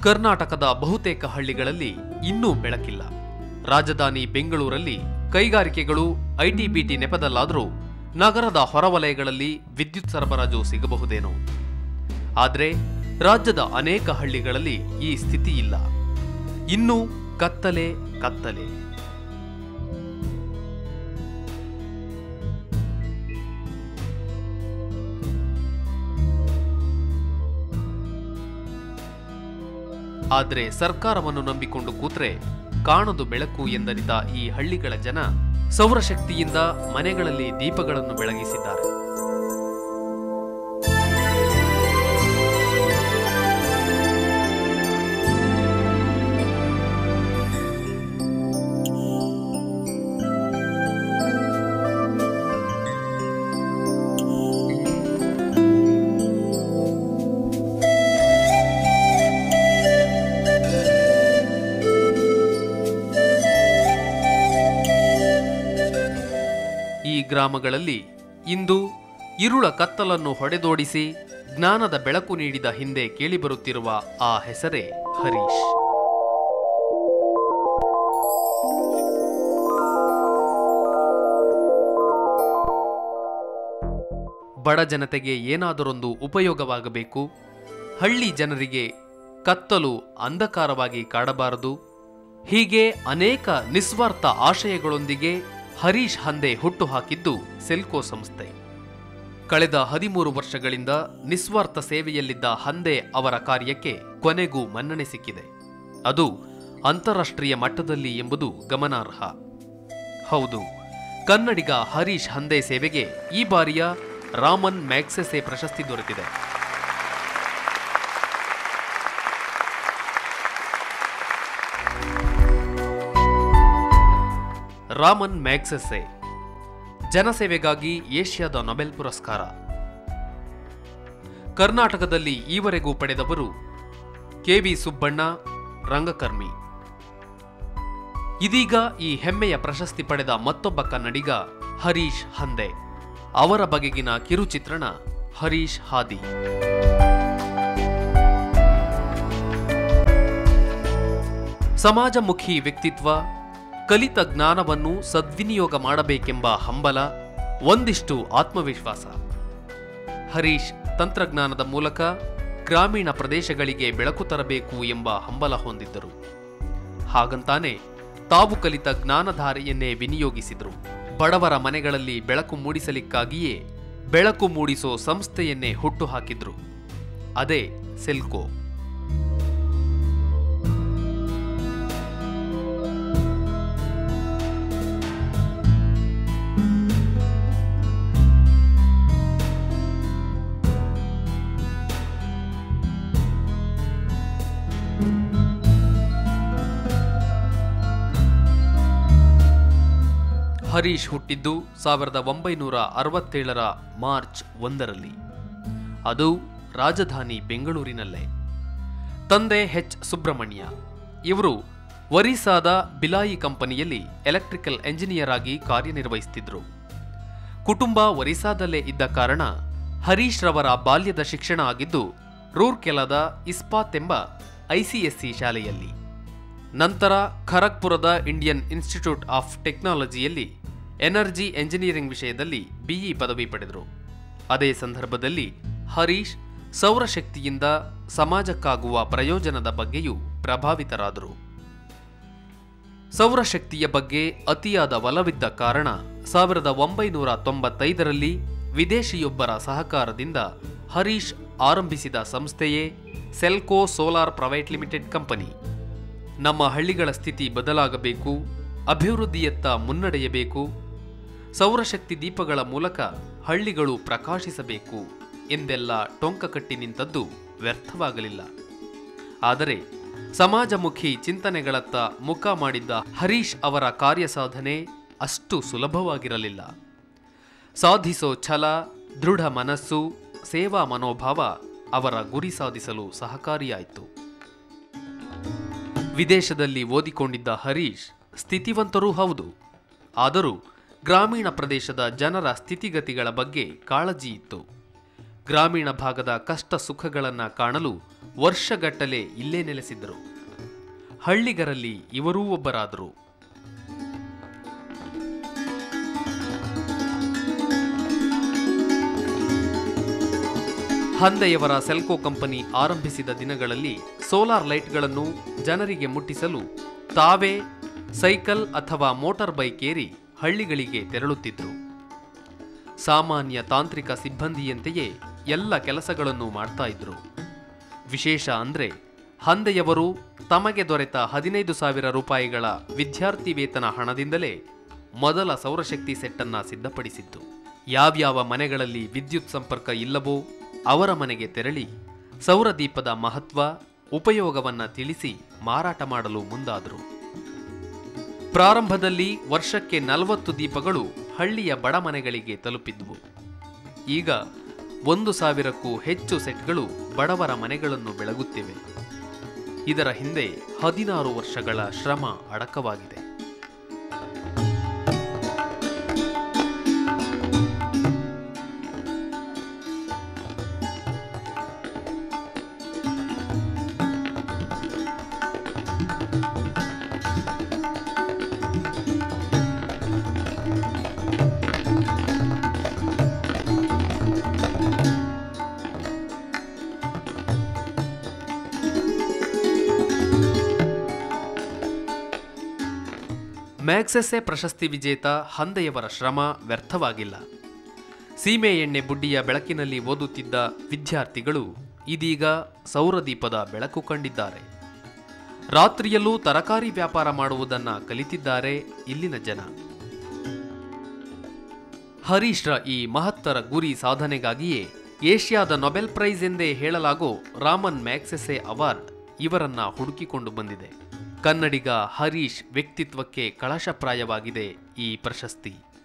ಕರ್ನಾಟಕದ ಬಹುತೇಕ ಹಳ್ಳಿಗಳಲ್ಲಿ ಇನ್ನೂ ಬೆಳಕಿಲ್ಲ ರಾಜಧಾನಿ ಬೆಂಗಳೂರಲ್ಲಿ ಕೈಗಾರಿಕೆಗಳು ಐಟಿ ಬಿಟಿ ನೆಪದಲ್ಲಾದರೂ ನಗರದ ಹೊರವಲಯಗಳಲ್ಲಿ ವಿದ್ಯುತ್ ಸರಬರಾಜು ಸಿಗಬಹುದೇನೋ ಆದರೆ ರಾಜ್ಯದ ಅನೇಕ ಹಳ್ಳಿಗಳಲ್ಲಿ ಈ ಸ್ಥಿತಿ ಇಲ್ಲ ಇನ್ನೂ ಕತ್ತಲೆ ಕತ್ತಲೆ ಆದರೆ ಸರ್ಕಾರವನ್ನು ನಂಬಿಕೊಂಡು ಕೂತ್ರೆ ಕಾಣದು ಬೆಳಕು ಎಂದರಿತ ಈ ಹಳ್ಳಿಗಳ ಜನ ಸೌರಶಕ್ತಿಯಿಂದ ಮನೆಗಳಲ್ಲಿ ದೀಪಗಳನ್ನು ಬೆಳಗಿಸಿದ್ದಾರೆ ಈ ಗ್ರಾಮಗಳಲ್ಲಿ ಇಂದು ಇರುಳ ಕತ್ತಲನ್ನು ಹೊಡೆದೋಡಿಸಿ ಜ್ಞಾನದ ಬೆಳಕು ನೀಡಿದ ಹಿಂದೆ ಕೇಳಿಬರುತ್ತಿರುವ ಆ ಹೆಸರೇ ಹರೀಶ್ ಬಡ ಜನತೆಗೆ ಏನಾದರೊಂದು ಉಪಯೋಗವಾಗಬೇಕು ಹಳ್ಳಿ ಜನರಿಗೆ ಕತ್ತಲು ಅಂಧಕಾರವಾಗಿ ಕಾಡಬಾರದು ಹೀಗೆ ಅನೇಕ ನಿಸ್ವಾರ್ಥ ಆಶಯಗಳೊಂದಿಗೆ ಹರೀಶ್ ಹಂದೆ ಹುಟ್ಟುಹಾಕಿದ್ದು ಸೆಲ್ಕೋ ಸಂಸ್ಥೆ ಕಳೆದ ಹದಿಮೂರು ವರ್ಷಗಳಿಂದ ನಿಸ್ವಾರ್ಥ ಸೇವೆಯಲ್ಲಿದ್ದ ಹಂದೆ ಅವರ ಕಾರ್ಯಕ್ಕೆ ಕೊನೆಗೂ ಮನ್ನಣೆ ಸಿಕ್ಕಿದೆ ಅದು ಅಂತಾರಾಷ್ಟ್ರೀಯ ಮಟ್ಟದಲ್ಲಿ ಎಂಬುದು ಗಮನಾರ್ಹ ಹೌದು ಕನ್ನಡಿಗ ಹರೀಶ್ ಹಂದೆ ಸೇವೆಗೆ ಈ ಬಾರಿಯ ರಾಮನ್ ಮ್ಯಾಗ್ಸೆಸೆ ಪ್ರಶಸ್ತಿ ದೊರೆತಿದೆ ರಾಮನ್ ಮ್ಯಾಗ್ಸೆಸೆ ಜನಸೇವೆಗಾಗಿ ಏಷ್ಯಾದ ನೊಬೆಲ್ ಪುರಸ್ಕಾರ ಕರ್ನಾಟಕದಲ್ಲಿ ಈವರೆಗೂ ಪಡೆದವರು ಕೆವಿ ಸುಬ್ಬಣ್ಣ ರಂಗಕರ್ಮಿ ಇದೀಗ ಈ ಹೆಮ್ಮೆಯ ಪ್ರಶಸ್ತಿ ಪಡೆದ ಮತ್ತೊಬ್ಬ ಕನ್ನಡಿಗ ಹರೀಶ್ ಹಂದೆ ಅವರ ಬಗೆಗಿನ ಕಿರುಚಿತ್ರಣ ಹರೀಶ್ ಹಾದಿ ಸಮಾಜಮುಖಿ ವ್ಯಕ್ತಿತ್ವ ಕಲಿತ ಜ್ಞಾನವನ್ನು ಸದ್ವಿನಿಯೋಗ ಮಾಡಬೇಕೆಂಬ ಹಂಬಲ ಒಂದಿಷ್ಟು ಆತ್ಮವಿಶ್ವಾಸ ಹರೀಶ್ ತಂತ್ರಜ್ಞಾನದ ಮೂಲಕ ಗ್ರಾಮೀಣ ಪ್ರದೇಶಗಳಿಗೆ ಬೆಳಕು ತರಬೇಕು ಎಂಬ ಹಂಬಲ ಹೊಂದಿದ್ದರು ಹಾಗಂತಾನೆ ತಾವು ಕಲಿತ ಜ್ಞಾನಧಾರೆಯನ್ನೇ ವಿನಿಯೋಗಿಸಿದರು ಬಡವರ ಮನೆಗಳಲ್ಲಿ ಬೆಳಕು ಮೂಡಿಸಲಿಕ್ಕಾಗಿಯೇ ಬೆಳಕು ಮೂಡಿಸೋ ಸಂಸ್ಥೆಯನ್ನೇ ಹುಟ್ಟುಹಾಕಿದ್ರು ಅದೇ ಸೆಲ್ಕೋ ಹರೀಶ್ ಹುಟ್ಟಿದ್ದು ಸಾವಿರದ ಒಂಬೈನೂರ ಅರವತ್ತೇಳರ ಮಾರ್ಚ್ ಒಂದರಲ್ಲಿ ಅದು ರಾಜಧಾನಿ ಬೆಂಗಳೂರಿನಲ್ಲೇ ತಂದೆ ಎಚ್ ಸುಬ್ರಹ್ಮಣ್ಯ ಇವರು ಒರಿಸ್ಸಾದ ಬಿಲಾಯಿ ಕಂಪನಿಯಲ್ಲಿ ಎಲೆಕ್ಟ್ರಿಕಲ್ ಎಂಜಿನಿಯರ್ ಆಗಿ ಕಾರ್ಯನಿರ್ವಹಿಸುತ್ತಿದ್ದರು ಕುಟುಂಬ ಒರಿಸ್ಸಾದಲ್ಲೇ ಇದ್ದ ಕಾರಣ ಹರೀಶ್ ರವರ ಬಾಲ್ಯದ ಶಿಕ್ಷಣ ಆಗಿದ್ದು ರೂರ್ಕೆಲಾದ ಇಸ್ಪಾತ್ ಎಂಬ ಐಸಿಎಸ್ಸಿ ಶಾಲೆಯಲ್ಲಿ ನಂತರ ಖರಗ್ಪುರದ ಇಂಡಿಯನ್ ಇನ್ಸ್ಟಿಟ್ಯೂಟ್ ಆಫ್ ಟೆಕ್ನಾಲಜಿಯಲ್ಲಿ ಎನರ್ಜಿ ಎಂಜಿನಿಯರಿಂಗ್ ವಿಷಯದಲ್ಲಿ ಬಿಇ ಪದವಿ ಪಡೆದರು ಅದೇ ಸಂದರ್ಭದಲ್ಲಿ ಹರೀಶ್ ಸೌರಶಕ್ತಿಯಿಂದ ಸಮಾಜಕ್ಕಾಗುವ ಪ್ರಯೋಜನದ ಬಗ್ಗೆಯೂ ಪ್ರಭಾವಿತರಾದರು ಸೌರಶಕ್ತಿಯ ಬಗ್ಗೆ ಅತಿಯಾದ ಒಲವಿದ್ದ ಕಾರಣ ಸಾವಿರದ ಒಂಬೈನೂರ ತೊಂಬತ್ತೈದರಲ್ಲಿ ವಿದೇಶಿಯೊಬ್ಬರ ಸಹಕಾರದಿಂದ ಹರೀಶ್ ಆರಂಭಿಸಿದ ಸಂಸ್ಥೆಯೇ Selco solar private limited company ನಮ್ಮ ಹಳ್ಳಿಗಳ ಸ್ಥಿತಿ ಬದಲಾಗಬೇಕು ಅಭಿವೃದ್ಧಿಯತ್ತ ಮುನ್ನಡೆಯಬೇಕು ಸೌರಶಕ್ತಿ ದೀಪಗಳ ಮೂಲಕ ಹಳ್ಳಿಗಳು ಪ್ರಕಾಶಿಸಬೇಕು ಎಂದೆಲ್ಲ ಟೊಂಕ ಕಟ್ಟಿ ನಿಂತದ್ದು ವ್ಯರ್ಥವಾಗಲಿಲ್ಲ ಆದರೆ ಸಮಾಜಮುಖಿ ಚಿಂತನೆಗಳತ್ತ ಮುಖ ಮಾಡಿದ್ದ ಹರೀಶ್ ಅವರ ಕಾರ್ಯಸಾಧನೆ ಅಷ್ಟು ಸುಲಭವಾಗಿರಲಿಲ್ಲ ಸಾಧಿಸೋ ಛಲ ದೃಢ ಮನಸ್ಸು ಸೇವಾ ಮನೋಭಾವ ಅವರ ಗುರಿ ಸಾಧಿಸಲು ಸಹಕಾರಿಯಾಯಿತು ವಿದೇಶದಲ್ಲಿ ಓದಿಕೊಂಡಿದ್ದ ಹರೀಶ್ ಸ್ಥಿತಿವಂತರೂ ಹೌದು ಆದರೂ ಗ್ರಾಮೀಣ ಪ್ರದೇಶದ ಜನರ ಸ್ಥಿತಿಗತಿಗಳ ಬಗ್ಗೆ ಕಾಳಜಿ ಇತ್ತು ಗ್ರಾಮೀಣ ಭಾಗದ ಕಷ್ಟ ಸುಖಗಳನ್ನು ಕಾಣಲು ವರ್ಷಗಟ್ಟಲೆ ಇಲ್ಲೇ ನೆಲೆಸಿದ್ದರು ಹಳ್ಳಿಗರಲ್ಲಿ ಇವರೂ ಒಬ್ಬರಾದರು ಹಂದೆಯವರ ಸೆಲ್ಕೋ ಕಂಪನಿ ಆರಂಭಿಸಿದ ದಿನಗಳಲ್ಲಿ ಸೋಲಾರ್ ಲೈಟ್ಗಳನ್ನು ಜನರಿಗೆ ಮುಟ್ಟಿಸಲು ತಾವೇ ಸೈಕಲ್ ಅಥವಾ ಮೋಟಾರ್ ಬೈಕ್ ಏರಿ ಹಳ್ಳಿಗಳಿಗೆ ತೆರಳುತ್ತಿದ್ದರು ಸಾಮಾನ್ಯ ತಾಂತ್ರಿಕ ಸಿಬ್ಬಂದಿಯಂತೆಯೇ ಎಲ್ಲ ಕೆಲಸಗಳನ್ನು ಮಾಡ್ತಾ ಇದ್ರು ವಿಶೇಷ ಅಂದ್ರೆ ಹಂದೆಯವರು ತಮಗೆ ದೊರೆತ ಹದಿನೈದು ಸಾವಿರ ರೂಪಾಯಿಗಳ ವಿದ್ಯಾರ್ಥಿ ವೇತನ ಹಣದಿಂದಲೇ ಮೊದಲ ಸೌರಶಕ್ತಿ ಸೆಟ್ಟನ್ನ ಸಿದ್ಧಪಡಿಸಿದ್ದು ಯಾವ್ಯಾವ ಮನೆಗಳಲ್ಲಿ ವಿದ್ಯುತ್ ಸಂಪರ್ಕ ಇಲ್ಲವೋ ಅವರ ಮನೆಗೆ ತೆರಳಿ ಸೌರದೀಪದ ಮಹತ್ವ ಉಪಯೋಗವನ್ನ ತಿಳಿಸಿ ಮಾರಾಟ ಮಾಡಲು ಮುಂದಾದರು ಪ್ರಾರಂಭದಲ್ಲಿ ವರ್ಷಕ್ಕೆ ನಲವತ್ತು ದೀಪಗಳು ಹಳ್ಳಿಯ ಬಡ ಮನೆಗಳಿಗೆ ತಲುಪಿದ್ವು ಈಗ ಒಂದು ಸಾವಿರಕ್ಕೂ ಹೆಚ್ಚು ಸೆಟ್ಗಳು ಬಡವರ ಮನೆಗಳನ್ನು ಬೆಳಗುತ್ತಿವೆ ಇದರ ಹಿಂದೆ ಹದಿನಾರು ವರ್ಷಗಳ ಶ್ರಮ ಅಡಕವಾಗಿದೆ ಮ್ಯಾಗ್ಸೆಸ್ಸೆ ಪ್ರಶಸ್ತಿ ವಿಜೇತ ಹಂದೆಯವರ ಶ್ರಮ ವ್ಯರ್ಥವಾಗಿಲ್ಲ ಸೀಮೆ ಎಣ್ಣೆ ಬುಡ್ಡಿಯ ಬೆಳಕಿನಲ್ಲಿ ಓದುತ್ತಿದ್ದ ವಿದ್ಯಾರ್ಥಿಗಳು ಇದೀಗ ಸೌರದೀಪದ ಬೆಳಕು ಕಂಡಿದ್ದಾರೆ ರಾತ್ರಿಯಲ್ಲೂ ತರಕಾರಿ ವ್ಯಾಪಾರ ಮಾಡುವುದನ್ನ ಕಲಿತಿದ್ದಾರೆ ಇಲ್ಲಿನ ಜನ ಹರೀಶ್ರ ಈ ಮಹತ್ತರ ಗುರಿ ಸಾಧನೆಗಾಗಿಯೇ ಏಷ್ಯಾದ ನೊಬೆಲ್ ಪ್ರೈಸ್ ಎಂದೇ ಹೇಳಲಾಗೋ ರಾಮನ್ ಮ್ಯಾಗ್ಸೆಸೆ ಅವಾರ್ಡ್ ಇವರನ್ನ ಹುಡುಕಿಕೊಂಡು ಬಂದಿದೆ ಕನ್ನಡಿಗ ಹರೀಶ್ ವ್ಯಕ್ತಿತ್ವಕ್ಕೆ ಕಳಶಪ್ರಾಯವಾಗಿದೆ ಈ ಪ್ರಶಸ್ತಿ